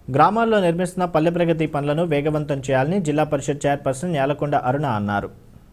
గ్రామాల్లో నిర్మిస్తున్న పల్లె ప్రగతి పనులను వేగవంతం చేయాలని జిల్లా పరిషత్ చైర్పర్సన్ యాలకొండ అరుణ అన్నారు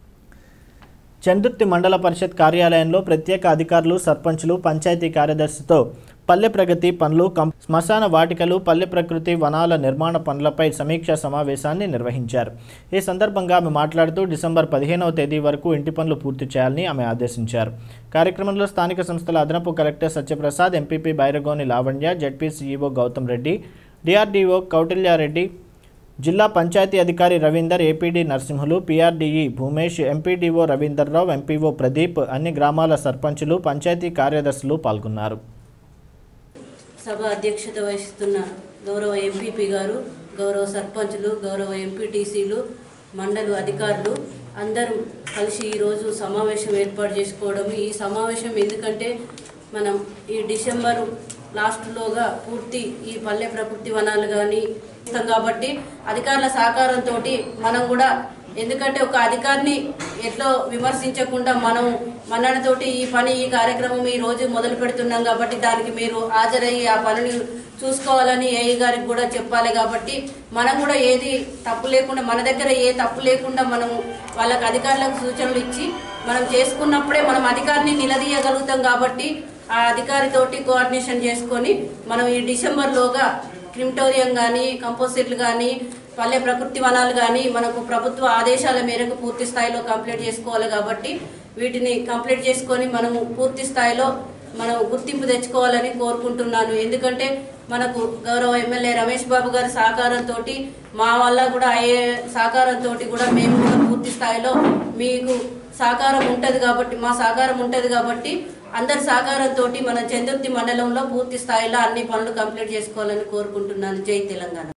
చందుర్తి మండల పరిషత్ కార్యాలయంలో ప్రత్యేక అధికారులు సర్పంచులు పంచాయతీ కార్యదర్శితో పల్లె ప్రగతి పనులు కం శ్మశాన వాటికలు పల్లె ప్రకృతి వనాల నిర్మాణ పనులపై సమీక్షా సమావేశాన్ని నిర్వహించారు ఈ సందర్భంగా ఆమె మాట్లాడుతూ డిసెంబర్ పదిహేనవ తేదీ వరకు ఇంటి పనులు పూర్తి చేయాలని ఆమె ఆదేశించారు కార్యక్రమంలో స్థానిక సంస్థల అదనపు collector Satyaprasad MPP Bairagoni Lavanya ZP CEO Gautam Reddy DRDO Kautilyareddy జిల్లా పంచాయతీ అధికారి Ravinder APD Narasimhulu PRDE Bhumesh MPDO Ravinderrao MPO Pradeep అన్ని గ్రామాల సర్పంచులు పంచాయతీ కార్యదర్శులు పాల్గొన్నారు సభ అధ్యక్షత వహిస్తున్న గౌరవ ఎంపీపీ గారు గౌరవ సర్పంచులు గౌరవ ఎంపీటీసీలు మండల అధికారులు అందరూ కలిసి ఈరోజు సమావేశం ఏర్పాటు చేసుకోవడం ఈ సమావేశం ఎందుకంటే మనం ఈ డిసెంబరు లాస్ట్లోగా పూర్తి ఈ పల్లె ప్రకృతి వనాలు కానీ ఇస్తాం కాబట్టి అధికారుల సహకారంతో మనం కూడా ఎందుకంటే ఒక అధికారిని ఎట్లో విమర్శించకుండా మనం మన్ననతోటి ఈ పని ఈ కార్యక్రమం ఈ రోజు మొదలు పెడుతున్నాం కాబట్టి దానికి మీరు హాజరయ్యి ఆ పనిని చూసుకోవాలని ఏఈ గారికి కూడా చెప్పాలి కాబట్టి మనం కూడా ఏది తప్పు లేకుండా మన దగ్గర ఏ తప్పు లేకుండా మనం వాళ్ళకి అధికారులకు సూచనలు ఇచ్చి మనం చేసుకున్నప్పుడే మనం అధికారిని నిలదీయగలుగుతాం కాబట్టి ఆ అధికారితోటి కోఆర్డినేషన్ చేసుకొని మనం ఈ డిసెంబర్లోగా క్రిమిటోరియం కానీ కంపోజిట్లు కానీ పల్లె ప్రకృతి వనాలు కానీ మనకు ప్రభుత్వ ఆదేశాల మేరకు పూర్తి స్థాయిలో కంప్లీట్ చేసుకోవాలి కాబట్టి వీటిని కంప్లీట్ చేసుకొని మనము పూర్తి స్థాయిలో మనం గుర్తింపు తెచ్చుకోవాలని కోరుకుంటున్నాను ఎందుకంటే మనకు గౌరవ ఎమ్మెల్యే రమేష్ బాబు గారి సహకారంతో మా వల్ల కూడా అయ్యే సహకారంతో కూడా మేము కూడా పూర్తి స్థాయిలో మీకు సహకారం ఉంటుంది కాబట్టి మా సహకారం ఉంటుంది కాబట్టి అందరి సహకారంతో మన చందుర్తి మండలంలో పూర్తి స్థాయిలో అన్ని పనులు కంప్లీట్ చేసుకోవాలని కోరుకుంటున్నాను జై తెలంగాణ